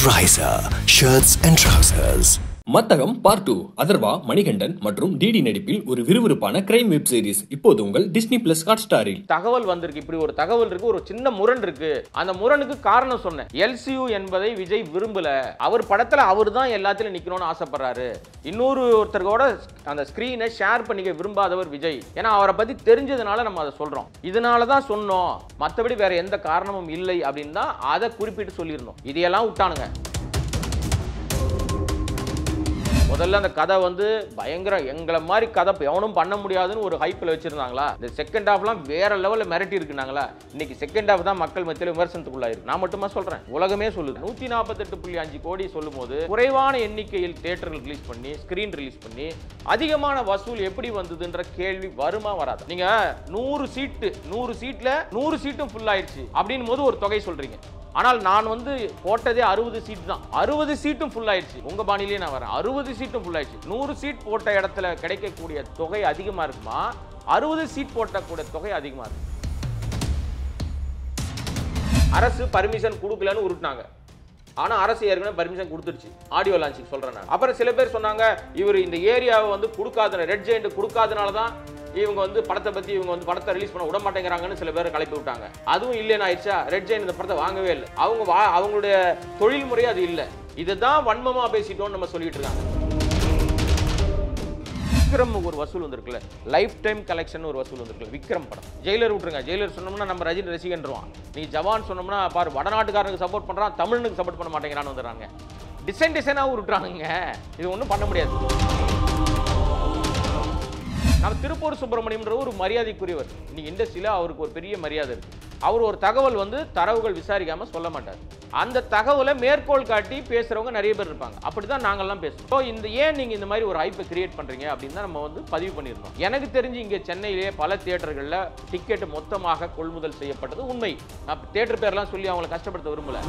Riser Shirts and Trousers. Mathagam part two Atharva Manikandan மற்றும் DD நடிப்பில் ஒரு விறுவிறுப்பான கிரைம் வெப் சீரிஸ் இப்போது உங்கள் டிஸ்னி பிளஸ் ஹாட் ஸ்டாரில் தகவல் வந்திருக்கு இப்படி ஒரு தகவல் இருக்கு ஒரு சின்ன முரண் இருக்கு அந்த முரணுக்கு காரணம் சொன்னேன் எல்சியூ என்பதை விஜய் விரும்பல அவர் படத்துல அவர் தான் எல்லாத்திலும் நிக்கணும்னு ஆசைப்படுறாரு இன்னொரு ஒருத்தரோட அந்த ஸ்கிரீனை ஷேர் பண்ணிக்க விரும்பாதவர் விஜய் ஏன்னா அவரை பத்தி தெரிஞ்சதுனால நம்ம அதை சொல்றோம் இதனால தான் சொன்னோம் மற்றபடி வேற எந்த காரணமும் இல்லை அப்படின்னு தான் அதை குறிப்பிட்டு சொல்லியிருந்தோம் இதையெல்லாம் விட்டானுங்க முதல்ல அந்த கதை வந்து பயங்கர எங்களை மாதிரி கதை இப்ப எவனும் பண்ண முடியாதுன்னு ஒரு ஹைப்பில் வச்சிருந்தாங்களா இந்த செகண்ட் ஹாஃப்லாம் வேற லெவலில் மிரட்டி இருக்குனாங்களா இன்னைக்கு செகண்ட் ஹாஃப் தான் மக்கள் மத்தியில் விமர்சனத்துக்குள்ளாயிருக்கு நான் மட்டுமா சொல்றேன் உலகமே சொல்லுது நூற்றி நாற்பத்தெட்டு புள்ளி அஞ்சு கோடி சொல்லும் போது குறைவான எண்ணிக்கையில் தேட்டர்கள் ரிலீஸ் பண்ணி ஸ்கிரீன் ரிலீஸ் பண்ணி அதிகமான வசூல் எப்படி வந்ததுன்ற கேள்வி வருமா வராது நீங்க நூறு சீட்டு நூறு சீட்ல நூறு சீட்டும் ஃபுல் ஆயிடுச்சு அப்படின் போது ஒரு தொகை சொல்றீங்க ஆனால் நான் வந்து போட்டதே அறுபது சீட் தான் அறுபது சீட்டும் ஃபுல் ஆயிடுச்சு உங்க பாணிலேயே நான் வரேன் அறுபது சீட்டும் ஃபுல் ஆயிடுச்சு நூறு சீட் போட்ட இடத்துல கிடைக்கக்கூடிய தொகை அதிகமா இருக்குமா அறுபது சீட் போட்டக்கூடிய தொகை அதிகமா இருக்கு அரசு பர்மிஷன் கொடுக்கலன்னு உருட்டினாங்க ஆனா அரசு ஏற்கனவே பர்மிஷன் கொடுத்துருச்சு ஆடியோ லான்ச்சுக்கு சொல்றேன் நான் அப்புறம் சில பேர் சொன்னாங்க இவர் இந்த ஏரியாவை வந்து கொடுக்காத ரெட் ஜெயிண்ட் கொடுக்காதனால தான் இவங்க வந்து படத்தை பத்தி இவங்க வந்து படத்தை ரிலீஸ் பண்ண விட மாட்டேங்கிறாங்கன்னு சில பேர் கிளப்பி விட்டாங்க அதுவும் இல்லைன்னு ஆயிடுச்சா ரெட் ஜெயின் இந்த படத்தை வாங்கவே இல்லை அவங்க வா- அவங்களுடைய தொழில் முறை அது இல்லை இதுதான் வன்மமா பேசிட்டோம்னு நம்ம சொல்லிட்டு இருக்காங்க விக்ரம் ஒரு வசூல் வந்திருக்குல்ல லைஃப் டைம் கலெக்ஷன் ஒரு வசூல் வந்திருக்குல்ல விக்ரம் படம் ஜெயிலர் விட்டுருங்க ஜெயிலர் சொன்னோம்னா நம்ம ரஜினி ரசிகன்றுவான் நீ ஜவான் சொன்னோம்னா பாரு வடநாட்டுக்காரனுக்கு சப்போர்ட் பண்றான் தமிழனுக்கு சப்போர்ட் பண்ண மாட்டேங்கிறான்னு வந்துடுறாங்க டிசைன் டிசைனாக விட்டுறாங்க இது ஒன்றும் பண்ண முடியாது நம்ம திருப்பூர் சுப்பிரமணியம்ன்ற ஒரு மரியாதைக்குரியவர் இன்னைக்கு இண்டஸ்ட்ரியில் அவருக்கு ஒரு பெரிய மரியாதை இருக்கு அவர் ஒரு தகவல் வந்து தரவுகள் விசாரிக்காம சொல்ல மாட்டார் அந்த தகவலை மேற்கோள் காட்டி பேசுறவங்க நிறைய பேர் இருப்பாங்க அப்படிதான் நாங்கெல்லாம் பேசுறோம் ஸோ இந்த ஏன் நீங்க இந்த மாதிரி ஒரு ஹைப்பை கிரியேட் பண்றீங்க அப்படின்னு தான் நம்ம வந்து பதிவு பண்ணியிருந்தோம் எனக்கு தெரிஞ்சு இங்க சென்னையிலேயே பல தியேட்டர்களில் டிக்கெட் மொத்தமாக கொள்முதல் செய்யப்பட்டது உண்மை நான் தியேட்டர் பேர்லாம் சொல்லி அவங்களை கஷ்டப்படுத்த விரும்பல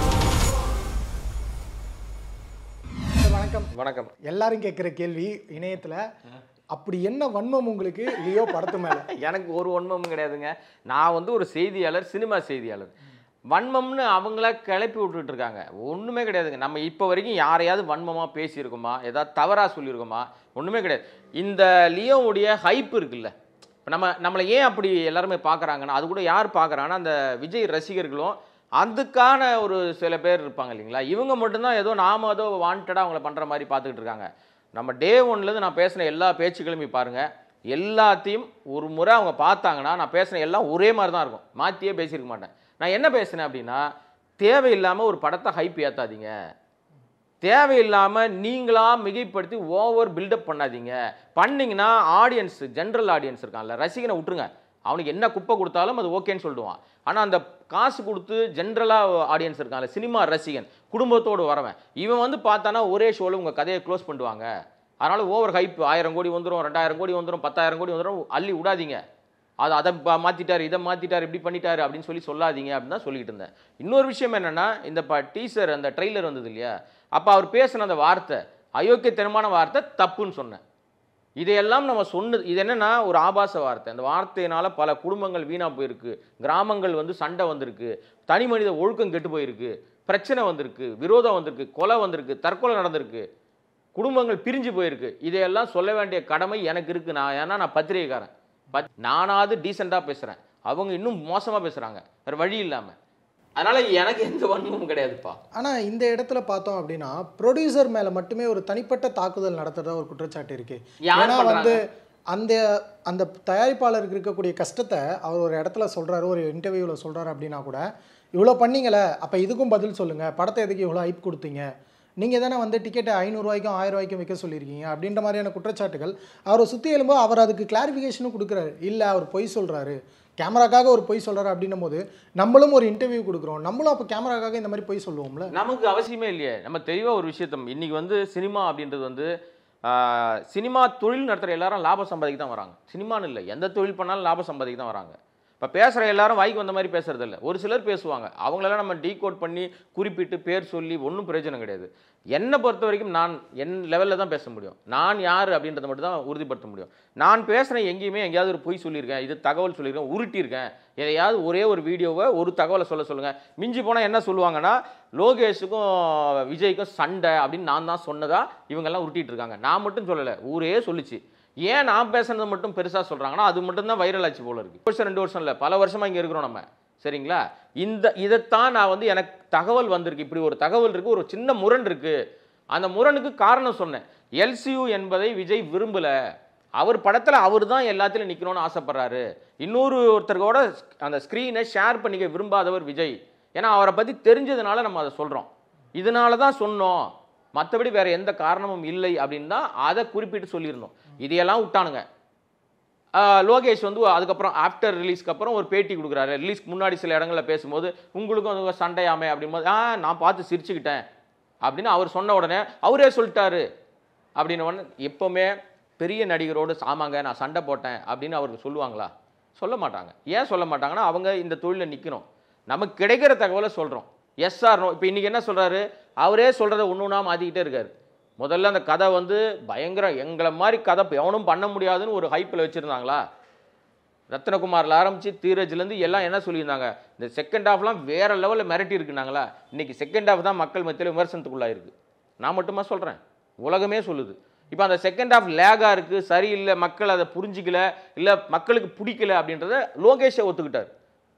சார், வணக்கம் வணக்கம் எல்லாரும் கேட்குற கேள்வி இணையத்துல அப்படி என்ன வன்மம் உங்களுக்கு லியோ படத்து மேல எனக்கு ஒரு வன்மமும் கிடையாதுங்க நான் வந்து ஒரு செய்தியாளர் சினிமா செய்தியாளர் வன்மம்னு அவங்கள கிளப்பி விட்டுட்டு இருக்காங்க ஒன்றுமே கிடையாதுங்க நம்ம இப்போ வரைக்கும் யாரையாவது வன்மமாக பேசியிருக்கோமா ஏதாவது தவறாக சொல்லியிருக்கோமா ஒன்றுமே கிடையாது இந்த லியோவுடைய ஹைப் இருக்குல்ல இப்போ நம்ம நம்மளை ஏன் அப்படி எல்லாருமே பார்க்குறாங்கன்னா அது கூட யார் பார்க்குறாங்கன்னா அந்த விஜய் ரசிகர்களும் அதுக்கான ஒரு சில பேர் இருப்பாங்க இல்லைங்களா இவங்க மட்டும்தான் ஏதோ நாம ஏதோ வாண்டடாக அவங்கள பண்ணுற மாதிரி பார்த்துக்கிட்டு இருக்காங்க நம்ம டே ஒன்லேருந்து நான் பேசின எல்லா பேச்சுக்களுமே பாருங்கள் எல்லாத்தையும் ஒரு முறை அவங்க பார்த்தாங்கன்னா நான் பேசின எல்லாம் ஒரே மாதிரி தான் இருக்கும் மாற்றியே பேசியிருக்க மாட்டேன் நான் என்ன பேசினேன் அப்படின்னா தேவையில்லாமல் ஒரு படத்தை ஹைப் ஏற்றாதீங்க தேவையில்லாமல் நீங்களா மிகைப்படுத்தி ஓவர் பில்டப் பண்ணாதீங்க பண்ணீங்கன்னா ஆடியன்ஸ் ஜென்ரல் ஆடியன்ஸ் இருக்கான்ல ரசிகனை விட்டுருங்க அவனுக்கு என்ன குப்பை கொடுத்தாலும் அது ஓகேன்னு சொல்லிடுவான் ஆனால் அந்த காசு கொடுத்து ஜென்ரலாக ஆடியன்ஸ் இருக்கான்ல சினிமா ரசிகன் குடும்பத்தோடு வரவன் இவன் வந்து பார்த்தானா ஒரே ஷோவில் உங்கள் கதையை க்ளோஸ் பண்ணுவாங்க அதனால் ஓவர் ஹைப் ஆயிரம் கோடி வந்துடும் ரெண்டாயிரம் கோடி வந்துடும் பத்தாயிரம் கோடி வந்துடும் அள்ளி விடாதீங்க அது அதை ப- மாத்திட்டாரு இதை மாத்திட்டாரு இப்படி பண்ணிட்டாரு அப்படின்னு சொல்லி சொல்லாதீங்க அப்படின்னு தான் சொல்லிட்டு இருந்தேன் இன்னொரு விஷயம் என்னன்னா இந்த ப டீசர் அந்த ட்ரெய்லர் வந்தது இல்லையா அப்போ அவர் பேசின அந்த வார்த்தை அயோக்கியத்தனமான வார்த்தை தப்புன்னு சொன்னேன் இதையெல்லாம் நம்ம சொன்னது இது என்னன்னா ஒரு ஆபாச வார்த்தை அந்த வார்த்தையினால பல குடும்பங்கள் வீணா போயிருக்கு கிராமங்கள் வந்து சண்டை வந்திருக்கு தனி மனித ஒழுக்கம் கெட்டு போயிருக்கு பிரச்சனை வந்திருக்கு விரோதம் வந்திருக்கு கொலை வந்திருக்கு தற்கொலை நடந்திருக்கு குடும்பங்கள் பிரிஞ்சு போயிருக்கு இதையெல்லாம் சொல்ல வேண்டிய கடமை எனக்கு இருக்கு நான் ஏன்னா நான் பத்திரிகைக்காரன் பத் நானாவது டீசெண்டாக பேசுகிறேன் அவங்க இன்னும் மோசமாக பேசுகிறாங்க வேறு வழி இல்லாமல் அதனால் எனக்கு எந்த வன்மமும் கிடையாதுப்பா ஆனா இந்த இடத்துல பார்த்தோம் அப்படின்னா ப்ரொடியூசர் மேல மட்டுமே ஒரு தனிப்பட்ட தாக்குதல் நடத்துறதா ஒரு குற்றச்சாட்டு இருக்கு யார் ஏன்னா பண்றாங்க? வந்து அந்த அந்த தயாரிப்பாளருக்கு இருக்கக்கூடிய கஷ்டத்தை அவர் ஒரு இடத்துல சொல்றாரு ஒரு இன்டர்வியூவில் சொல்றாரு அப்படின்னா கூட இவ்வளோ பண்ணீங்களே அப்போ இதுக்கும் பதில் சொல்லுங்க படத்தை எதுக்கு இவ்வளோ ஹைப் கொடுத்தீங்க நீங்கள் தானே வந்து டிக்கெட்டை ஐநூறுரூவாய்க்கும் ஆயிரம் ரூபாய்க்கும் விற்க சொல்லியிருக்கீங்க அப்படின்ற மாதிரியான குற்றச்சாட்டுகள் அவரை சுற்றி எழும்போது அவர் அதுக்கு கிளாரிஃபிகேஷனும் கொடுக்குறாரு இல்லை அவர் பொய் சொல்கிறாரு கேமராக்காக ஒரு பொய் சொல்கிறாரு அப்படின்னும் போது நம்மளும் ஒரு இன்டர்வியூ கொடுக்குறோம் நம்மளும் அப்போ கேமராக்காக இந்த மாதிரி பொய் சொல்லுவோம்ல நமக்கு அவசியமே இல்லையே நம்ம தெளிவாக ஒரு விஷயத்த இன்னைக்கு வந்து சினிமா அப்படின்றது வந்து ஆஹ், சினிமா தொழில் நடத்துகிற எல்லாரும் லாபம் சம்பாதிக்க தான் வராங்க சினிமான்னு இல்லை எந்த தொழில் பண்ணாலும் லாபம் சம்பாதிக்க தான் வராங்க இப்போ பேசுகிற எல்லாரும் வாய்க்கு வந்த மாதிரி பேசுறது இல்ல ஒரு சிலர் பேசுவாங்க அவங்களெல்லாம் நம்ம டீகோட் பண்ணி குறிப்பிட்டு பேர் சொல்லி ஒன்றும் பிரயோஜனம் கிடையாது என்னை பொறுத்த வரைக்கும் நான் என் லெவலில் தான் பேச முடியும் நான் யார் அப்படின்றத மட்டும் தான் உறுதிப்படுத்த முடியும் நான் பேசுகிறேன் எங்கேயுமே எங்கேயாவது ஒரு பொய் சொல்லியிருக்கேன் இது தகவல் சொல்லியிருக்கேன் உருட்டியிருக்கேன் எதையாவது ஒரே ஒரு வீடியோவை ஒரு தகவலை சொல்ல சொல்லுங்கள் மிஞ்சி போனால் என்ன சொல்லுவாங்கன்னா லோகேஷுக்கும் விஜய்க்கும் சண்டை அப்படின்னு நான் தான் சொன்னதா இவங்கெல்லாம் உருட்டிட்டு இருக்காங்க நான் மட்டும் சொல்லலை ஊரே சொல்லுச்சு ஏன் நான் பேசுனது மட்டும் பெருசாக சொல்கிறாங்கன்னா அது மட்டும் தான் வைரல் ஆச்சு போல இருக்கு வருஷம் ரெண்டு வருஷம் இல்லை பல வருஷமாக இங்கே இருக்கிறோம் நம்ம சரிங்களா இந்த இதைத்தான் நான் வந்து எனக்கு தகவல் வந்திருக்கு இப்படி ஒரு தகவல் இருக்குது ஒரு சின்ன முரண் இருக்குது அந்த முரணுக்கு காரணம் சொன்னேன் எல்சியு என்பதை விஜய் விரும்பலை அவர் படத்தில் அவர் தான் எல்லாத்திலும் நிற்கணும்னு ஆசைப்படுறாரு இன்னொரு ஒருத்தருக்கோட அந்த ஸ்க்ரீனை ஷேர் பண்ணிக்க விரும்பாதவர் விஜய் ஏன்னா அவரை பற்றி தெரிஞ்சதுனால நம்ம அதை சொல்கிறோம் இதனால தான் சொன்னோம் மற்றபடி வேற எந்த காரணமும் இல்லை அப்படின்னு தான் அதை குறிப்பிட்டு சொல்லியிருந்தோம் இதையெல்லாம் விட்டானுங்க ஆஹ் லோகேஷ் வந்து அதுக்கப்புறம் ஆஃப்டர் ரிலீஸ்க்கு அப்புறம் ஒரு பேட்டி கொடுக்குறாரு ரிலீஸ்க்கு முன்னாடி சில இடங்களில் பேசும்போது உங்களுக்கும் அது சண்டையாமே அப்படிங்கும்போது ஆ நான் பார்த்து சிரிச்சுக்கிட்டேன் அப்படின்னு அவர் சொன்ன உடனே அவரே சொல்லிட்டாரு அப்படின்னு உடனே எப்போவுமே பெரிய நடிகரோடு ஆமாங்க நான் சண்டை போட்டேன் அப்படின்னு அவருக்கு சொல்லுவாங்களா சொல்ல மாட்டாங்க ஏன் சொல்ல மாட்டாங்கன்னா அவங்க இந்த தொழிலில் நிற்கணும் நமக்கு கிடைக்கிற தகவலை சொல்கிறோம் எஸ் ஆர் நோ இப்போ இன்றைக்கி என்ன சொல்கிறாரு அவரே சொல்கிறத ஒன்று ஒன்றா மாற்றிக்கிட்டே இருக்காரு முதல்ல அந்த கதை வந்து பயங்கரம் எங்களை மாதிரி கதை எவனும் பண்ண முடியாதுன்னு ஒரு ஹைப்பில் வச்சுருந்தாங்களா ரத்னகுமாரில் ஆரம்பித்து தீரஜ்லேருந்து எல்லாம் என்ன சொல்லியிருந்தாங்க இந்த செகண்ட் ஹாஃப்லாம் வேறு லெவலில் மிரட்டி இருக்குனாங்களா இன்றைக்கி செகண்ட் ஹாஃப் தான் மக்கள் மத்தியில் விமர்சனத்துக்குள்ளாயிருக்கு நான் மட்டுமா சொல்கிறேன் உலகமே சொல்லுது இப்போ அந்த செகண்ட் ஹாஃப் லேகாக இருக்குது சரியில்லை மக்கள் அதை புரிஞ்சிக்கல இல்லை மக்களுக்கு பிடிக்கல அப்படின்றத லோகேஷை ஒத்துக்கிட்டார்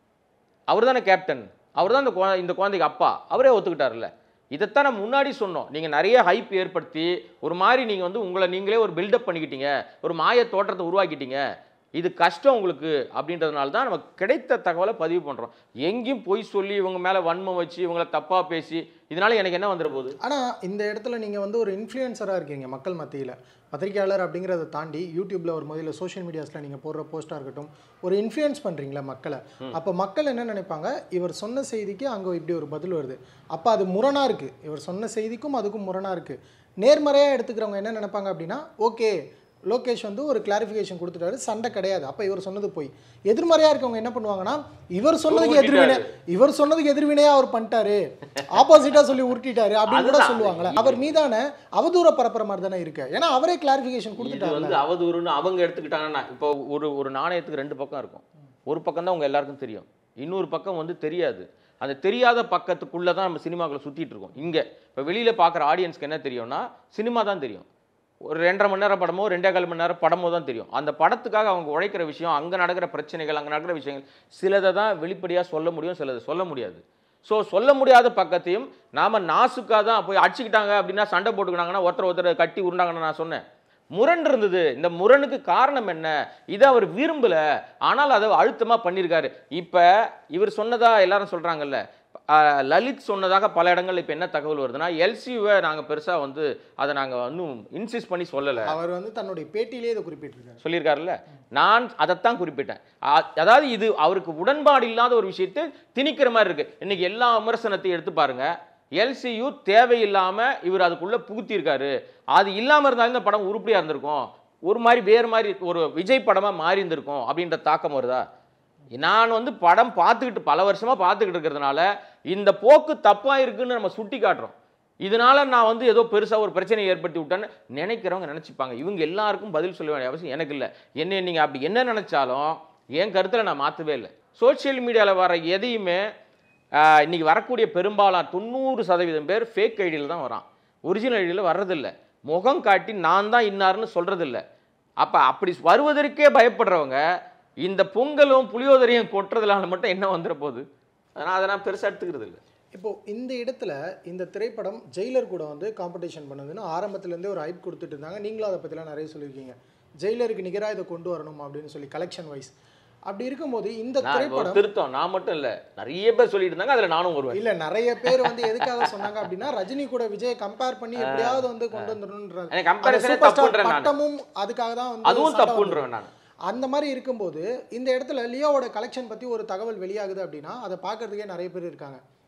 அவர் தானே கேப்டன் அவர் தான் இந்த குழ- இந்த குழந்தைக்கு அப்பா அவரே ஒத்துக்கிட்டார்ல இதைத்தான் நம்ம முன்னாடி சொன்னோம் நீங்கள் நிறைய ஹைப் ஏற்படுத்தி ஒரு மாதிரி நீங்கள் வந்து உங்களை நீங்களே ஒரு பில்டப் பண்ணிக்கிட்டீங்க ஒரு மாய தோற்றத்தை உருவாக்கிட்டீங்க இது கஷ்டம் உங்களுக்கு அப்படின்றதுனால தான் நமக்கு கிடைத்த தகவலை பதிவு பண்ணுறோம் எங்கேயும் பொய் சொல்லி இவங்க மேலே வன்மம் வச்சு இவங்கள தப்பாக பேசி இதனால எனக்கு என்ன வந்துட போகுது ஆனால் இந்த இடத்துல நீங்கள் வந்து ஒரு இன்ஃப்ளூயன்சராக இருக்கீங்க மக்கள் மத்தியில் பத்திரிக்கையாளர் அப்படிங்கிறத தாண்டி யூடியூப்பில் ஒரு முதல்ல சோஷியல் மீடியாஸில் நீங்கள் போடுற போஸ்ட்டாக இருக்கட்டும் ஒரு இன்ஃப்ளூயன்ஸ் பண்ணுறீங்களா மக்களை அப்போ மக்கள் என்ன நினைப்பாங்க இவர் சொன்ன செய்திக்கு அங்கே இப்படி ஒரு பதில் வருது அப்போ அது முரணாக இருக்குது இவர் சொன்ன செய்திக்கும் அதுக்கும் முரணாக இருக்குது நேர்மறையாக எடுத்துக்கிறவங்க என்ன நினைப்பாங்க அப்படின்னா ஓகே லோகேஷ் வந்து ஒரு கிளாரிஃபிகேஷன் கொடுத்துட்டாரு சண்டை கிடையாது அப்போ இவர் சொன்னது போய் எதிர்மறையாக இருக்கவங்க என்ன பண்ணுவாங்கன்னா இவர் சொன்னதுக்கு எதிர்வினை இவர் சொன்னதுக்கு எதிர்வினையாக அவர் பண்ணிட்டாரு ஆப்போசிட்டாக சொல்லி உருட்டிட்டாரு அப்படின்னு கூட அதுதான். சொல்லுவாங்களே அவர் மீதான அவதூற பரப்புற மாதிரி தானே இருக்கு ஏன்னா அவரே கிளாரிஃபிகேஷன் இது கொடுத்துட்டாரு வந்து அவதூறுன்னு அவங்க எடுத்துக்கிட்டாங்கன்னா இப்போ ஒரு ஒரு நாணயத்துக்கு ரெண்டு பக்கம் இருக்கும் ஒரு பக்கம் தான் உங்க எல்லாருக்கும் தெரியும் இன்னொரு பக்கம் வந்து தெரியாது அந்த தெரியாத பக்கத்துக்குள்ளே தான் நம்ம சினிமாக்குள்ள சுற்றிட்டு இருக்கோம் இங்கே இப்போ வெளியில் பார்க்குற ஆடியன்ஸ்க்கு என்ன தெரியும்னா சினிமா தான் தெரியும் ஒரு ரெண்டரை மணி நேரம் படமோ ரெண்டே கால் மணி நேரம் படமோ தான் தெரியும் அந்த படத்துக்காக அவங்க உழைக்கிற விஷயம் அங்கே நடக்கிற பிரச்சனைகள் அங்கே நடக்கிற விஷயங்கள் சிலதை தான் வெளிப்படையாக சொல்ல முடியும் சிலதை சொல்ல முடியாது ஸோ சொல்ல முடியாத பக்கத்தையும் நாம் நாசுக்காக தான் போய் அடிச்சுக்கிட்டாங்க அப்படின்னா சண்டை போட்டுக்கினாங்கன்னா ஒருத்தர் ஒருத்தர் கட்டி உருண்டாங்கன்னு நான் சொன்னேன் முரண் இருந்தது இந்த முரணுக்கு காரணம் என்ன இதை அவர் விரும்பல ஆனால் அதை அழுத்தமா பண்ணியிருக்காரு இப்போ இவர் சொன்னதா எல்லாரும் சொல்றாங்கல்ல ஆஹ் லலித் சொன்னதாக பல இடங்கள்ல இப்போ என்ன தகவல் வருதுன்னா எல்சியூவை நாங்கள் பெருசாக வந்து அதை நாங்கள் இன்னும் இன்சிஸ்ட் பண்ணி சொல்லலை அவர் வந்து தன்னுடைய பேட்டியிலே இதை குறிப்பிட்டிருக்காரு சொல்லியிருக்காருல்ல நான் அதைத்தான் குறிப்பிட்டேன் அ- அதாவது இது அவருக்கு உடன்பாடு இல்லாத ஒரு விஷயத்தை திணிக்கிற மாதிரி இருக்கு இன்னைக்கு எல்லா விமர்சனத்தையும் எடுத்து பாருங்க எல்சியு தேவையில்லாம இவர் அதுக்குள்ள புகுத்தியிருக்காரு அது இல்லாம இருந்தாலும் இந்த படம் உருப்படியா இருந்திருக்கும் ஒரு மாதிரி வேறு மாதிரி ஒரு விஜய் படமா மாறி இருந்திருக்கும் அப்படின்ற தாக்கம் வருதா நான் வந்து படம் பார்த்துக்கிட்டு பல வருஷமா பார்த்துக்கிட்டு இருக்கிறதுனால இந்த போக்கு தப்பா இருக்குன்னு நம்ம சுட்டி காட்டுறோம் இதனால நான் வந்து ஏதோ பெருசா ஒரு பிரச்சனையை ஏற்படுத்தி விட்டேன்னு நினைக்கிறவங்க நினைச்சுப்பாங்க இவங்க எல்லாருக்கும் பதில் சொல்ல வேண்டிய அவசியம் எனக்கு இல்லை என்ன நீங்க அப்படி என்ன நினைச்சாலும் என் கருத்துல நான் மாற்றவே இல்லை சோஷியல் மீடியாவில் வர எதையுமே ஆஹ், இன்னைக்கு வரக்கூடிய பெரும்பாலான தொண்ணூறு சதவீதம் பேர் ஃபேக் ஐடியில் தான் வரான் ஒரிஜினல் ஐடியில் வர்றதில்ல முகம் காட்டி நான் தான் இன்னார்னு சொல்றதில்ல அப்போ அப்படி வருவதற்கே பயப்படுறவங்க இந்த பொங்கலும் புளியோதரையும் கொட்டுறதுனால மட்டும் என்ன வந்துட போகுது அதனால் அதை நான் பெருசாக எடுத்துக்கிறது இல்லை இப்போ இந்த இடத்துல இந்த திரைப்படம் ஜெயிலர் கூட வந்து காம்படிஷன் பண்ணுதுன்னு ஆரம்பத்துலேருந்தே ஒரு ஹைப் கொடுத்துட்டு இருந்தாங்க நீங்களும் அதை பற்றிலாம் நிறைய சொல்லியிருக்கீங்க ஜெயிலருக்கு நிகராக இதை கொண்டு வரணும் அப்படின்னு சொல்லி கலெக்ஷன் வைஸ் அப்படி இருக்கும்போது இந்த நான் ஒரு திரைப்படம் திருத்தம் நான் மட்டும் இல்லை நிறைய பேர் சொல்லிட்டு இருந்தாங்க அதில் நானும் வருவேன் இல்ல நிறைய பேர் வந்து எதுக்காக சொன்னாங்க அப்படின்னா ரஜினி கூட விஜய் கம்பேர் பண்ணி எப்படியாவது வந்து கொண்டு வந்துடணுன்ற எனக்கு comparison அந்த superstar தப்புன்றேன் நானு. பட்டமும் அதுக்காக தான் வந்து அதுவும் சண்டை தப்புன்றேன் நான் அந்த மாதிரி இருக்கும்போது இந்த இடத்துல லியோவோட கலெக்ஷன் பற்றி ஒரு தகவல் வெளியாகுது அப்படின்னா அதை பார்க்கறதுக்கே நிறைய பேர் இருக்காங்க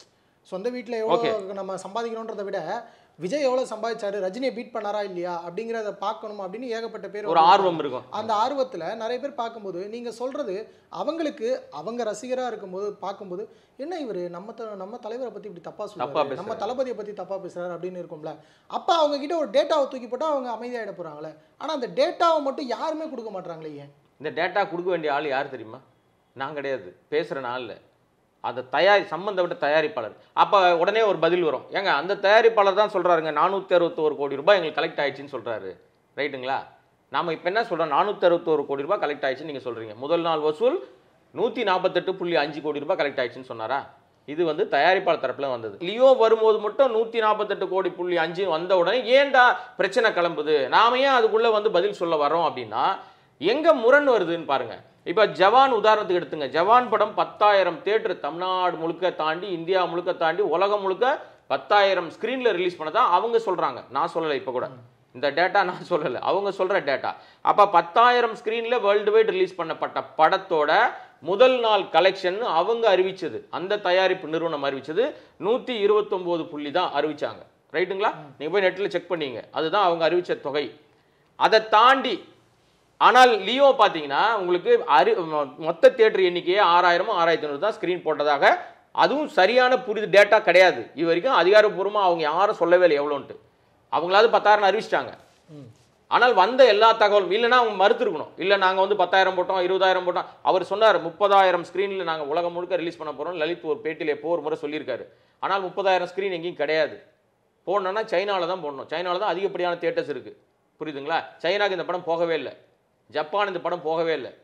சொந்த வீட்டில் எவ்வளோ நம்ம சம்பாதிக்கிறோன்றதை விட விஜய் எவ்வளோ சம்பாதிச்சாரு ரஜினியை பீட் பண்ணாரா இல்லையா அப்படிங்கிறத பார்க்கணும் அப்படின்னு ஏகப்பட்ட பேர் ஒரு வந்து ஆர்வம் இருக்கும் அந்த ஆர்வத்தில் நிறைய பேர் பார்க்கும்போது நீங்கள் சொல்கிறது அவங்களுக்கு அவங்க ரசிகராக இருக்கும்போது பார்க்கும்போது என்ன இவர் நம்ம த- நம்ம தலைவரை பற்றி இப்படி தப்பாக தப்பா சொல்றாரு பேசுறாரு. நம்ம தளபதியை பற்றி தப்பாக பேசுகிறாரு அப்படின்னு இருக்கும்ல அப்போ அவங்க கிட்ட ஒரு டேட்டாவை தூக்கி போட்டால் அவங்க அமைதியாகிட போகிறாங்களே ஆனால் அந்த டேட்டாவை மட்டும் யாருமே கொடுக்க மாட்றாங்களே ஏன் இந்த டேட்டா கொடுக்க வேண்டிய ஆள் யார் தெரியுமா நான் கிடையாது பேசுகிற நாள் அந்த தயாரி சம்மந்தப்பட்ட தயாரிப்பாளர் அப்போ உடனே ஒரு பதில் வரும் ஏங்க அந்த தயாரிப்பாளர் தான் சொல்கிறாருங்க நானூற்றி அறுபத்தோரு கோடி ரூபாய் எங்களுக்கு கலெக்ட் ஆயிடுச்சுன்னு சொல்கிறாரு ரைட்டுங்களா நாம இப்போ என்ன சொல்கிறோம் நானூற்றி அறுபத்தோரு கோடி ரூபாய் கலெக்ட் ஆயிடுச்சுன்னு நீங்கள் சொல்கிறீங்க முதல் நாள் வசூல் நூற்றி நாற்பத்தெட்டு புள்ளி அஞ்சு கோடி ரூபாய் கலெக்ட் ஆயிடுச்சுன்னு சொன்னாரா இது வந்து தயாரிப்பாளர் தரப்புல வந்தது லியோ வரும்போது மட்டும் நூற்றி நாற்பத்தெட்டு கோடி புள்ளி அஞ்சு வந்த உடனே ஏன்டா பிரச்சனை கிளம்புது நாம ஏன் அதுக்குள்ளே வந்து பதில் சொல்ல வரோம் அப்படின்னா எங்க முரண் வருதுன்னு பாருங்க இப்போ ஜவான் உதாரணத்துக்கு எடுத்துங்க ஜவான் படம் பத்தாயிரம் தேட்டர் தமிழ்நாடு முழுக்க தாண்டி இந்தியா முழுக்க தாண்டி உலகம் முழுக்க பத்தாயிரம் ஸ்க்ரீன்ல ரிலீஸ் பண்ணதா அவங்க சொல்றாங்க நான் சொல்லலை இப்போ கூட இந்த டேட்டா நான் சொல்லலை அவங்க சொல்ற டேட்டா அப்ப பத்தாயிரம் ஸ்க்ரீன்ல வேர்ல்டு வைட் ரிலீஸ் பண்ணப்பட்ட படத்தோட முதல் நாள் கலெக்ஷன் அவங்க அறிவிச்சது அந்த தயாரிப்பு நிறுவனம் அறிவிச்சது நூத்தி இருபத்தொன்பது புள்ளி தான் அறிவிச்சாங்க ரைட்டுங்களா நீங்க போய் நெட்ல செக் பண்ணீங்க அதுதான் அவங்க அறிவிச்ச தொகை அதை தாண்டி ஆனால் லியோ பார்த்தீங்கன்னா உங்களுக்கு அரி மொ- மொத்த தியேட்டர் எண்ணிக்கையே ஆறாயிரமோ ஆறாயிரத்தி ஐநூறு தான் ஸ்க்ரீன் போட்டதாக அதுவும் சரியான புரிது டேட்டா கிடையாது இது வரைக்கும் அதிகாரப்பூர்வமாக அவங்க யாரும் சொல்லவே இல்லை எவ்வளோன்ட்டு அவங்களாவது பத்தாயிரம் அறிவிச்சிட்டாங்க ஆனால் வந்த எல்லா தகவலும் இல்லைன்னா அவங்க மறுத்துருக்கணும் இல்லை நாங்கள் வந்து பத்தாயிரம் போட்டோம் இருபதாயிரம் போட்டோம் அவர் சொன்னார் முப்பதாயிரம் ஸ்க்ரீனில் நாங்கள் உலகம் முழுக்க ரிலீஸ் பண்ண போகிறோம் லலித் ஒரு பேட்டியில் எப்போ ஒரு முறை சொல்லியிருக்காரு ஆனால் முப்பதாயிரம் ஸ்க்ரீன் எங்கேயும் கிடையாது போடணும்னா சைனாவில் தான் போடணும் சைனாவில் தான் அதிகப்படியான தேட்டர்ஸ் இருக்குது புரியுதுங்களா சைனாக்கு இந்த படம் போகவே இல்லை ஜப்பான் இந்த படம் போகவே இல்லை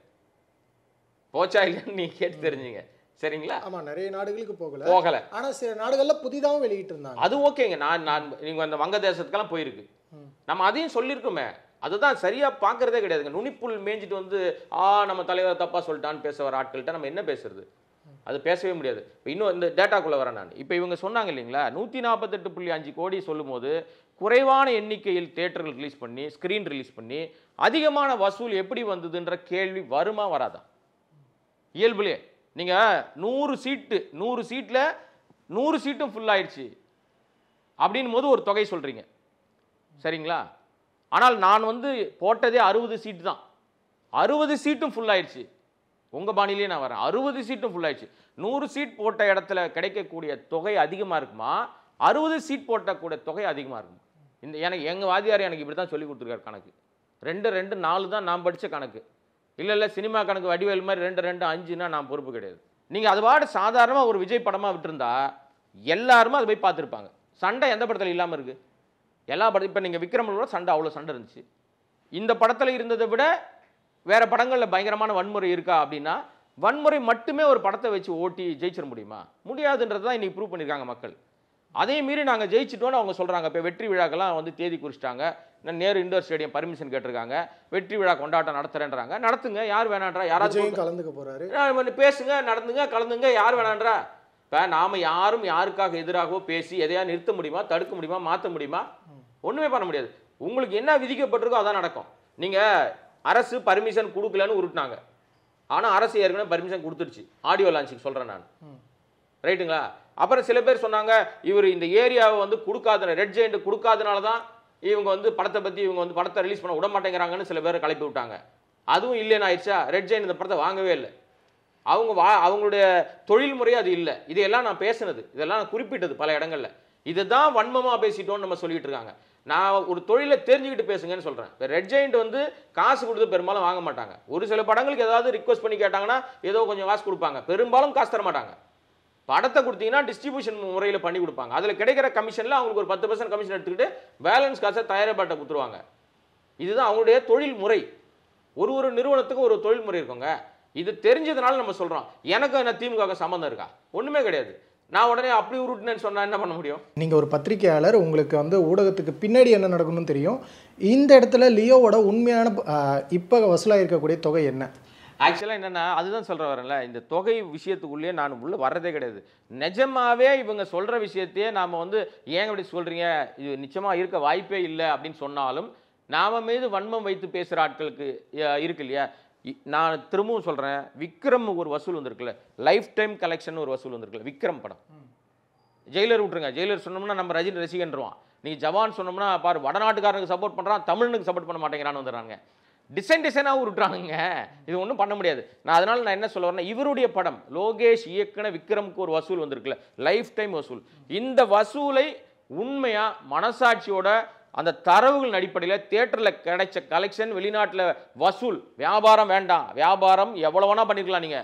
போச்சா இல்லைன்னு நீங்க கேட்டு தெரிஞ்சுங்க சரிங்களா ஆமா நிறைய நாடுகளுக்கு போகல போகல ஆனா சில நாடுகள்ல புதிதாகவும் வெளியிட்டு இருந்தாங்க அது ஓகேங்க நான் நான் நீங்க அந்த வங்கதேசத்துக்கெல்லாம் போயிருக்கு நம்ம அதையும் சொல்லியிருக்கோமே அதுதான் சரியா பார்க்கறதே கிடையாதுங்க நுனிப்புல் மேய்ஞ்சிட்டு வந்து ஆ நம்ம தலைவர் தப்பா சொல்லிட்டான்னு பேச வர ஆட்கள்கிட்ட நம்ம என்ன பேசுறது அது பேசவே முடியாது இப்போ இன்னும் இந்த டேட்டாக்குள்ள வரேன் நான் இப்போ இவங்க சொன்னாங்க இல்லைங்களா நூற்றி நாற்பத்தெட்டு புள்ளி அஞ்சு கோடி சொல்லும்போது குறைவான எண்ணிக்கையில் தேட்டர்கள் ரிலீஸ் பண்ணி ஸ்க்ரீன் ரிலீஸ் பண்ணி அதிகமான வசூல் எப்படி வந்ததுன்ற கேள்வி வருமா வராதா இயல்புலே நீங்க நூறு சீட்டு நூறு சீட்ல நூறு சீட்டும் ஃபுல் ஆயிடுச்சு அப்படின் போது ஒரு தொகை சொல்றீங்க சரிங்களா ஆனால் நான் வந்து போட்டதே அறுபது சீட்டு தான் அறுபது சீட்டும் ஃபுல் ஆயிடுச்சு உங்க பாணியிலே நான் வரேன் அறுபது சீட்டும் ஃபுல் ஆயிடுச்சு நூறு சீட் போட்ட இடத்துல கிடைக்கக்கூடிய தொகை அதிகமா இருக்குமா அறுபது சீட் போட்ட கூட தொகை அதிகமா இருக்குமா இந்த எனக்கு எங்க வாதியார் எனக்கு இப்படி தான் சொல்லி கொடுத்துருக்காரு கணக்கு ரெண்டு ரெண்டு நாலு தான் நான் படிச்ச கணக்கு இல்லை இல்லை சினிமா கணக்கு வடிவேல் மாதிரி ரெண்டு ரெண்டு அஞ்சுனா நான் பொறுப்பு கிடையாது நீங்கள் அது பாட்டு சாதாரணமாக ஒரு விஜய் படமாக விட்டுருந்தா எல்லாருமே அதை போய் பார்த்துருப்பாங்க சண்டை எந்த படத்தில் இல்லாமல் இருக்கு எல்லா படம் இப்போ நீங்கள் விக்ரமோட சண்டை அவ்வளோ சண்டை இருந்துச்சு இந்த படத்தில் இருந்ததை விட வேற படங்களில் பயங்கரமான வன்முறை இருக்கா அப்படின்னா வன்முறை மட்டுமே ஒரு படத்தை வச்சு ஓட்டி ஜெயிச்சிட முடியுமா முடியாதுன்றது தான் இன்னைக்கு ப்ரூவ் பண்ணியிருக்காங்க மக்கள் அதே மீறி நாங்கள் ஜெயிச்சிட்டோன்னு அவங்க சொல்கிறாங்க இப்போ வெற்றி விழாக்கெல்லாம் வந்து தேதி குறிச்சிட்டாங்க இன்னும் நேரு இண்டோர் ஸ்டேடியம் பர்மிஷன் கேட்டிருக்காங்க வெற்றி விழா கொண்டாட்டம் நடத்துறேன்றாங்க நடத்துங்க யார் வேணான்றா யாராவது விஜயும் கலந்துக்க போறாரு ஆ, வந்து பேசுங்க நடந்துங்க கலந்துங்க யார் வேணான்றா இப்போ நாம யாரும் யாருக்காக எதிராகவோ பேசி எதையா நிறுத்த முடியுமா தடுக்க முடியுமா மாற்ற முடியுமா ஒண்ணுமே பண்ண முடியாது உங்களுக்கு என்ன விதிக்கப்பட்டிருக்கோ அதான் நடக்கும் நீங்க அரசு பர்மிஷன் கொடுக்கலன்னு உருட்டினாங்க ஆனா அரசு ஏற்கனவே பர்மிஷன் கொடுத்துருச்சு ஆடியோ லான்ச்சுக்கு சொல்றேன் நான் ரைட்டுங்களா அப்புறம் சில பேர் சொன்னாங்க இவர் இந்த ஏரியாவை வந்து கொடுக்காத ரெட் ஜெயிண்ட் கொடுக்காதனால தான் இவங்க வந்து படத்தை பத்தி இவங்க வந்து படத்தை ரிலீஸ் பண்ண விட மாட்டேங்கிறாங்கன்னு சில பேர் கிளப்பி விட்டாங்க அதுவும் இல்லைன்னு ஆயிடுச்சா ரெட் ஜெயிண்ட் இந்த படத்தை வாங்கவே இல்லை அவங்க வா அவங்களுடைய தொழில்முறை அது இல்லை இதையெல்லாம் நான் பேசுனது இதெல்லாம் நான் குறிப்பிட்டது பல இடங்கள்ல இதுதான் வன்மமா பேசிட்டோம்னு நம்ம சொல்லிட்டு இருக்காங்க நான் ஒரு தொழிலை தெரிஞ்சுக்கிட்டு பேசுங்கன்னு சொல்றேன் இப்போ ரெட் ஜெயிண்ட் வந்து காசு கொடுத்து பெரும்பாலும் வாங்க மாட்டாங்க ஒரு சில படங்களுக்கு ஏதாவது ரிக்வஸ்ட் பண்ணி கேட்டாங்கன்னா ஏதோ கொஞ்சம் காசு கொடுப்பாங்க பெரும்பாலும் காசு தர மாட்டாங்க படத்தை கொடுத்தீங்கன்னா டிஸ்ட்ரிபியூஷன் முறையில் பண்ணி கொடுப்பாங்க அதில் கிடைக்கிற கமிஷனில் அவங்களுக்கு ஒரு பத்து பர்சன்ட் கமிஷன் எடுத்துக்கிட்டு பேலன்ஸ் காசை தயாரிப்பாட்டை கொடுத்துருவாங்க இதுதான் அவங்களுடைய தொழில் முறை ஒரு ஒரு நிறுவனத்துக்கும் ஒரு தொழில் முறை இருக்குங்க இது தெரிஞ்சதுனால நம்ம சொல்றோம் எனக்கு என்ன திமுக சம்மந்தம் இருக்கா ஒண்ணுமே கிடையாது நான் உடனே அப்படி உருட்டுனேன்னு சொன்னா என்ன பண்ண முடியும் நீங்க ஒரு பத்திரிகையாளர் உங்களுக்கு வந்து ஊடகத்துக்கு பின்னாடி என்ன நடக்கணும்னு தெரியும் இந்த இடத்துல லியோவோட உண்மையான ஆஹ், இப்ப வசூலாக இருக்கக்கூடிய தொகை என்ன ஆக்சுவலாக என்னன்னா அதுதான் சொல்ற வரேன்ல இந்த தொகை விஷயத்துக்குள்ளேயே நான் உள்ள வர்றதே கிடையாது நிஜமாவே இவங்க சொல்ற விஷயத்தையே நாம வந்து ஏன் இப்படி சொல்றீங்க இது நிச்சயமா இருக்க வாய்ப்பே இல்லை அப்படின்னு சொன்னாலும் நாம மீது வன்மம் வைத்து பேசுற ஆட்களுக்கு அஹ், இருக்கு இல்லையா இ- நான் திரும்பவும் சொல்றேன் விக்ரம் ஒரு வசூல் வந்திருக்குல்ல லைஃப் டைம் கலெக்ஷன் ஒரு வசூல் வந்திருக்குல்ல விக்ரம் படம் ஜெயிலர் விட்டுருங்க ஜெயிலர் சொன்னோம்னா நம்ம ரஜினி ரசிகன்றுவான் நீ ஜவான் சொன்னோம்னா பாரு வடநாட்டுக்காரனுக்கு சப்போர்ட் பண்ணுறான் தமிழனுக்கு சப்போர்ட் பண்ண மாட்டேங்கிறான்னு வந்துடுறாங்க டிசைன் டிசைனாக விட்டுறானுங்க இது ஒன்றும் பண்ண முடியாது நான் அதனால நான் என்ன சொல்ல வரேன்னா இவருடைய படம் லோகேஷ் இயக்குன விக்ரமுக்கு ஒரு வசூல் வந்திருக்குல்ல லைஃப் டைம் வசூல் இந்த வசூலை உண்மையா மனசாட்சியோட அந்த தரவுகளின் அடிப்படையில் தியேட்டரில் கிடைச்ச கலெக்ஷன் வெளிநாட்டில் வசூல் வியாபாரம் வேண்டாம் வியாபாரம் எவ்வளோ வேணா பண்ணிருக்கலாம் நீங்கள்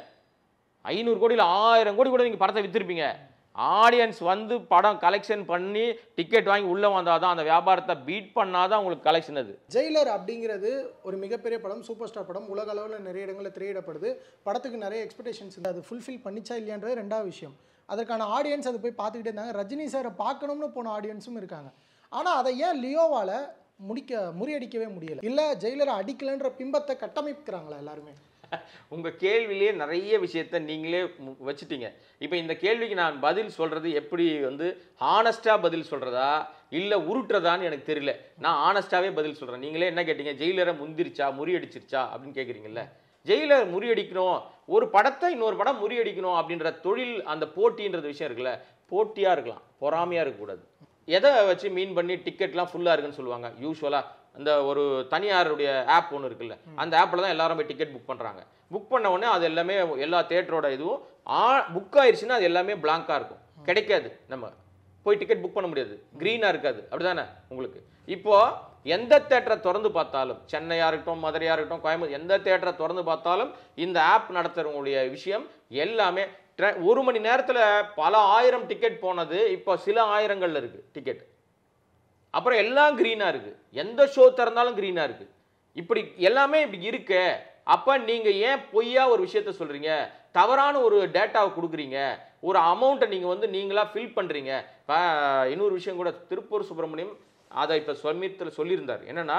ஐநூறு கோடியில் ஆயிரம் கோடி கூட நீங்கள் படத்தை விற்றுருப்பீங்க ஆடியன்ஸ் வந்து படம் கலெக்ஷன் பண்ணி டிக்கெட் வாங்கி உள்ளே வந்தால் தான் அந்த வியாபாரத்தை பீட் பண்ணாதான் உங்களுக்கு கலெக்ஷன் அது ஜெயிலர் அப்படிங்கிறது ஒரு மிகப்பெரிய படம் சூப்பர் ஸ்டார் படம் உலக அளவில் நிறைய இடங்களில் திரையிடப்படுது படத்துக்கு நிறைய எக்ஸ்பெக்டேஷன்ஸ் அது ஃபுல்ஃபில் பண்ணிச்சா இல்லையான்றது ரெண்டாவது விஷயம் அதற்கான ஆடியன்ஸ் அதை போய் பார்த்துக்கிட்டே இருந்தாங்க ரஜினி சாரை பார்க்கணும்னு போன ஆடியன்ஸும் இருக்காங்க ஆனால் அதை ஏன் லியோவால் முடிக்க முறியடிக்கவே முடியல இல்லை ஜெயிலரை அடிக்கலைன்ற பிம்பத்தை கட்டமைக்கிறாங்களா எல்லாருமே உங்க கேள்வியிலேயே நிறைய விஷயத்த நீங்களே மு- வச்சுட்டீங்க இப்போ இந்த கேள்விக்கு நான் பதில் சொல்றது எப்படி வந்து ஹானஸ்டா பதில் சொல்றதா இல்ல உருட்டுறதான்னு எனக்கு தெரியல நான் ஆனஸ்டாவே பதில் சொல்றேன் நீங்களே என்ன கேட்டீங்க ஜெயிலரை முந்திருச்சா முறியடிச்சிருச்சா அப்படின்னு கேக்குறீங்கல்ல ஜெயிலர் முறியடிக்கணும் ஒரு படத்தை இன்னொரு படம் முறியடிக்கணும் அப்படின்ற தொழில் அந்த போட்டின்றது விஷயம் இருக்குல்ல போட்டியா இருக்கலாம் பொறாமையா இருக்கக்கூடாது எதை வச்சு மீன் பண்ணி டிக்கெட்லாம் ஃபுல்லாக இருக்குன்னு சொல்லுவாங்க யூஸ்வலாக அந்த ஒரு தனியாருடைய ஆப் ஒன்று இருக்குல்ல அந்த ஆப்பில் தான் எல்லாரும் போய் டிக்கெட் புக் பண்ணுறாங்க புக் பண்ண உடனே அது எல்லாமே எல்லா தேட்டரோட இதுவும் ஆ புக் ஆயிடுச்சுன்னா அது எல்லாமே பிளாங்காக இருக்கும் கிடைக்காது நம்ம போய் டிக்கெட் புக் பண்ண முடியாது க்ரீனாக இருக்காது அப்படிதானே உங்களுக்கு இப்போ எந்த தேட்டரை திறந்து பார்த்தாலும் சென்னையாக இருக்கட்டும் மதுரையாக இருக்கட்டும் கோயம்புத்தூர் எந்த தேட்டரை திறந்து பார்த்தாலும் இந்த ஆப் நடத்துறவங்களுடைய விஷயம் எல்லாமே tra- ஒரு மணி நேரத்தில் பல ஆயிரம் டிக்கெட் போனது இப்போ சில ஆயிரங்கள்ல இருக்கு டிக்கெட் அப்புறம் எல்லாம் க்ரீனாக இருக்கு எந்த ஷோ திறந்தாலும் க்ரீனாக இருக்கு இப்படி எல்லாமே இப்படி இருக்கு அப்போ நீங்கள் ஏன் பொய்யா ஒரு விஷயத்த சொல்கிறீங்க தவறான ஒரு டேட்டாவை கொடுக்குறீங்க ஒரு அமௌண்ட்டை நீங்கள் வந்து நீங்களா ஃபில் பண்ணுறீங்க இப்போ இன்னொரு விஷயம் கூட திருப்பூர் சுப்பிரமணியம் அதை இப்போ சமீபத்தில் சொல்லியிருந்தார் என்னன்னா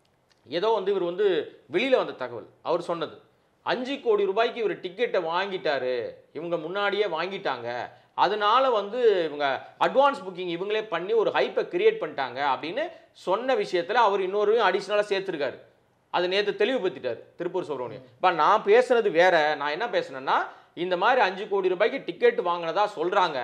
ஏதோ வந்து இவர் வந்து வெளியில் வந்த தகவல் அவர் சொன்னது அஞ்சு கோடி ரூபாய்க்கு இவர் டிக்கெட்டை வாங்கிட்டாரு இவங்க முன்னாடியே வாங்கிட்டாங்க அதனால வந்து இவங்க அட்வான்ஸ் புக்கிங் இவங்களே பண்ணி ஒரு ஹைப்பை கிரியேட் பண்ணிட்டாங்க அப்படின்னு சொன்ன விஷயத்தில் அவர் இன்னொரு அடிஷ்னலாக சேர்த்துருக்காரு அது நேற்று தெளிவுபடுத்திட்டார் திருப்பூர் சுப்ரமணியம் இப்போ நான் பேசுனது வேற நான் என்ன பேசுனேன்னா இந்த மாதிரி அஞ்சு கோடி ரூபாய்க்கு டிக்கெட் வாங்கினதா சொல்கிறாங்க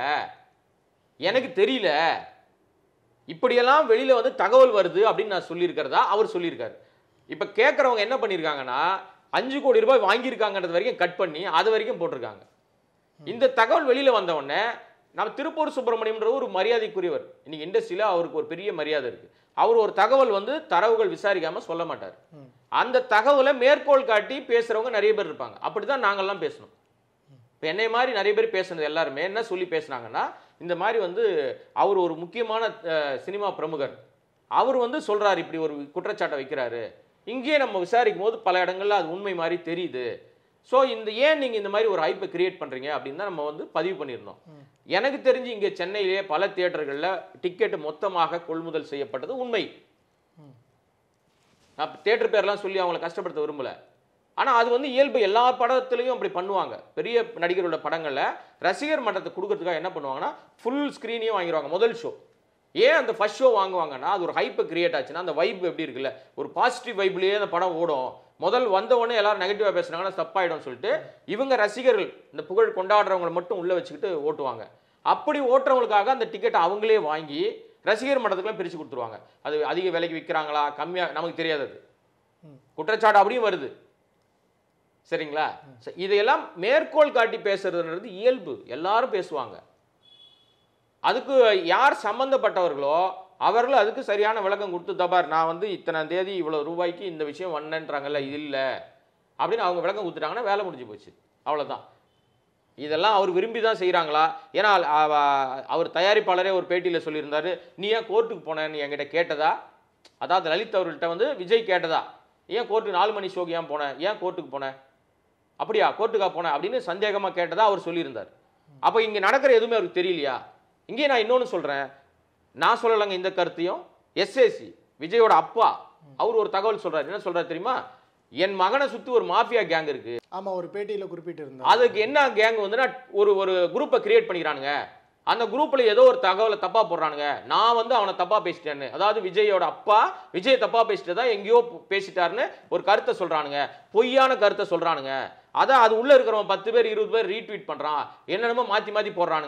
எனக்கு தெரியல இப்படியெல்லாம் வெளியில வந்து தகவல் வருது அப்படின்னு நான் சொல்லியிருக்கிறதா அவர் சொல்லியிருக்காரு இப்போ கேட்குறவங்க என்ன பண்ணியிருக்காங்கன்னா அஞ்சு கோடி ரூபாய் வாங்கியிருக்காங்கன்றது வரைக்கும் கட் பண்ணி அது வரைக்கும் போட்டிருக்காங்க இந்த தகவல் வெளியில வந்த உடனே நம்ம திருப்பூர் சுப்பிரமணியம்ன்ற ஒரு மரியாதைக்குரியவர் இன்னைக்கு இண்டஸ்ட்ரியில அவருக்கு ஒரு பெரிய மரியாதை இருக்கு அவர் ஒரு தகவல் வந்து தரவுகள் விசாரிக்காம சொல்ல மாட்டார் அந்த தகவலை மேற்கோள் காட்டி பேசுறவங்க நிறைய பேர் இருப்பாங்க அப்படிதான் நாங்கெல்லாம் பேசணும் இப்போ என்னை மாதிரி நிறைய பேர் பேசுனது எல்லாருமே என்ன சொல்லி பேசுனாங்கன்னா இந்த மாதிரி வந்து அவர் ஒரு முக்கியமான அஹ், சினிமா பிரமுகர் அவர் வந்து சொல்றாரு இப்படி ஒரு குற்றச்சாட்டை வைக்கிறாரு இங்கேயே நம்ம விசாரிக்கும் போது பல இடங்கள்ல அது உண்மை மாதிரி தெரியுது ஸோ இந்த ஏன் நீங்கள் இந்த மாதிரி ஒரு ஹைப்பை கிரியேட் பண்ணுறீங்க அப்படின்னு தான் நம்ம வந்து பதிவு பண்ணியிருந்தோம் எனக்கு தெரிஞ்சு இங்கே சென்னையிலேயே பல தியேட்டர்களில் டிக்கெட் மொத்தமாக கொள்முதல் செய்யப்பட்டது உண்மை நான் தேட்டர் பேர்லாம் சொல்லி அவங்கள கஷ்டப்படுத்த விரும்பல ஆனால் அது வந்து இயல்பு எல்லா படத்துலையும் அப்படி பண்ணுவாங்க பெரிய நடிகரோட படங்களில் ரசிகர் மன்றத்தை கொடுக்கறதுக்காக என்ன பண்ணுவாங்கன்னா ஃபுல் ஸ்க்ரீனையும் வாங்கிடுவாங்க முதல் ஷோ ஏன் அந்த ஃபர்ஸ்ட் ஷோ வாங்குவாங்கன்னா அது ஒரு ஹைப்பை கிரியேட் ஆச்சுன்னா அந்த வைப் எப்படி இருக்குல்ல ஒரு பாசிட்டிவ் வைப்லேயே அந்த படம் ஓடும் முதல் வந்த உடனே எல்லாரும் நெகட்டிவாக பேசுனாங்கன்னா தப்பாயிடும் சொல்லிட்டு இவங்க ரசிகர்கள் இந்த புகழ் கொண்டாடுறவங்களை மட்டும் உள்ளே வச்சுக்கிட்டு ஓட்டுவாங்க அப்படி ஓட்டுறவங்களுக்காக அந்த டிக்கெட்டை அவங்களே வாங்கி ரசிகர் மன்றத்துக்குலாம் பிரித்து கொடுத்துருவாங்க அது அதிக விலைக்கு விற்கிறாங்களா கம்மியாக நமக்கு தெரியாது அது குற்றச்சாட்டு அப்படியும் வருது சரிங்களா சரி, இதையெல்லாம் மேற்கோள் காட்டி பேசுறதுன்றது இயல்பு எல்லாரும் பேசுவாங்க அதுக்கு யார் சம்பந்தப்பட்டவர்களோ அவர்கள் அதுக்கு சரியான விளக்கம் கொடுத்து தபார் நான் வந்து இத்தனை தேதி இவ்வளவு ரூபாய்க்கு இந்த விஷயம் வந்தேன்றாங்கல்ல இது இல்லை அப்படின்னு அவங்க விளக்கம் கொடுத்துட்டாங்கன்னா வேலை முடிஞ்சு போச்சு அவ்வளவுதான் இதெல்லாம் அவர் விரும்பி தான் செய்கிறாங்களா ஏன்னா அவ- அவர் தயாரிப்பாளரே ஒரு பேட்டியில் சொல்லியிருந்தாரு நீ ஏன் கோர்ட்டுக்கு போனேன்னு என்கிட்ட கேட்டதா அதாவது லலித் அவர்கள்ட்ட வந்து விஜய் கேட்டதா ஏன் கோர்ட்டுக்கு நாலு மணி ஷோக்கு ஏன் போனேன் ஏன் கோர்ட்டுக்கு போனேன் அப்படியா கோர்ட்டுக்கா போனேன் அப்படின்னு சந்தேகமாக கேட்டதா அவர் சொல்லியிருந்தார் அப்போ இங்கே நடக்கிற எதுவுமே அவருக்கு தெரியலையா இங்கே நான் இன்னொன்று சொல்கிறேன் நான் சொல்லலைங்க இந்த கருத்தையும் எஸ்ஏசி விஜயோட அப்பா அவர் ஒரு தகவல் சொல்றாரு என்ன சொல்றாரு தெரியுமா என் மகனை சுற்றி ஒரு மாஃபியா கேங் இருக்கு ஆமா ஒரு பேட்டியில குறிப்பிட்டிருந்தார் அதுக்கு என்ன கேங் வந்துன்னா ஒரு ஒரு குரூப்பை கிரியேட் பண்ணிக்கிறானுங்க அந்த குரூப்ல ஏதோ ஒரு தகவலை தப்பா போடுறானுங்க நான் வந்து அவனை தப்பா பேசிட்டேன்னு அதாவது விஜயோட அப்பா விஜய் தப்பா பேசிட்டு தான் எங்கேயோ பேசிட்டாருன்னு ஒரு கருத்தை சொல்றானுங்க பொய்யான கருத்தை சொல்றானுங்க அதான் அது உள்ள இருக்கிறவன் பத்து பேர் இருபது பேர் ரீட்வீட் பண்றான் என்னென்னமோ மாத்தி மாத்தி போடுறானுங்க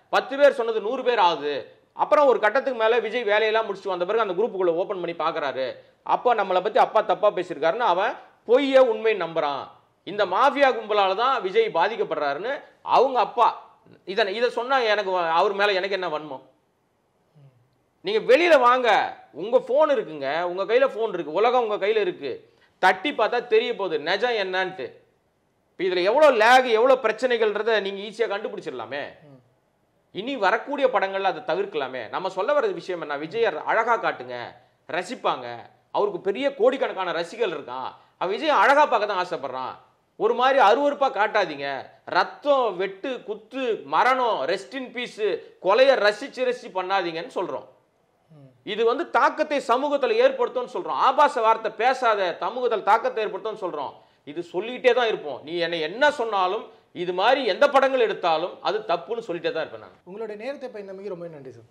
பத்து பேர் சொன்னது நூறு பேர் ஆகுது அப்புறம் ஒரு கட்டத்துக்கு மேலே விஜய் வேலையெல்லாம் முடிச்சுட்டு வந்த பிறகு அந்த குரூப்புக்குள்ளே ஓப்பன் பண்ணி பார்க்குறாரு அப்பா நம்மளை பற்றி அப்பா தப்பாக பேசியிருக்காருன்னு அவன் பொய்ய உண்மை நம்புறான் இந்த மாஃபியா கும்பலால தான் விஜய் பாதிக்கப்படுறாருன்னு அவங்க அப்பா இதை இதை சொன்னா எனக்கு வ- அவர் மேலே எனக்கு என்ன வன்மம் நீங்க வெளியில வாங்க உங்க ஃபோன் இருக்குங்க உங்க கையில ஃபோன் இருக்கு உலகம் உங்க கையில இருக்கு தட்டி பார்த்தா தெரிய போகுது நிஜம் என்னன்ட்டு இப்போ இதுல எவ்வளவு லேக் எவ்வளவு பிரச்சனைகள்ன்றத நீங்க ஈஸியா கண்டுபிடிச்சிடலாமே இனி வரக்கூடிய படங்கள்ல அதை தவிர்க்கலாமே நம்ம சொல்ல வர விஷயம் என்ன விஜய் அழகா காட்டுங்க ரசிப்பாங்க அவருக்கு பெரிய கோடிக்கணக்கான ரசிகர்கள் இருக்கான் அவன் விஜய் அழகா பார்க்க தான் ஆசைப்படுறான் ஒரு மாதிரி அருவருப்பா காட்டாதீங்க ரத்தம் வெட்டு குத்து மரணம் ரெஸ்ட் இன் பீஸ் கொலையை ரசிச்சு ரசிச்சு பண்ணாதீங்கன்னு சொல்றோம் இது வந்து தாக்கத்தை சமூகத்துல ஏற்படுத்தும்னு சொல்றோம் ஆபாச வார்த்தை பேசாத சமூகத்தில் தாக்கத்தை ஏற்படுத்தும்னு சொல்றோம் இது சொல்லிக்கிட்டே தான் இருப்போம் நீ என்னை என்ன சொன்னாலும் இது மாதிரி எந்த படங்கள் எடுத்தாலும் அது தப்புன்னு சொல்லிட்டே தான் இருப்பேன் நான் உங்களுடைய நேரத்தை பயந்தமைக்கு ரொம்ப நன்றி sir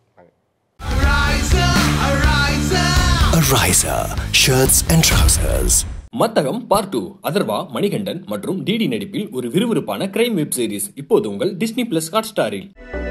A riser, shirts and trousers. Mathagam part two Atharva Manikandan மற்றும் டிடி நடிப்பில் ஒரு விறுவிறுப்பான கிரைம் வெப் சீரிஸ் இப்போது உங்கள் டிஸ்னி பிளஸ் ஹாட் ஸ்டாரில்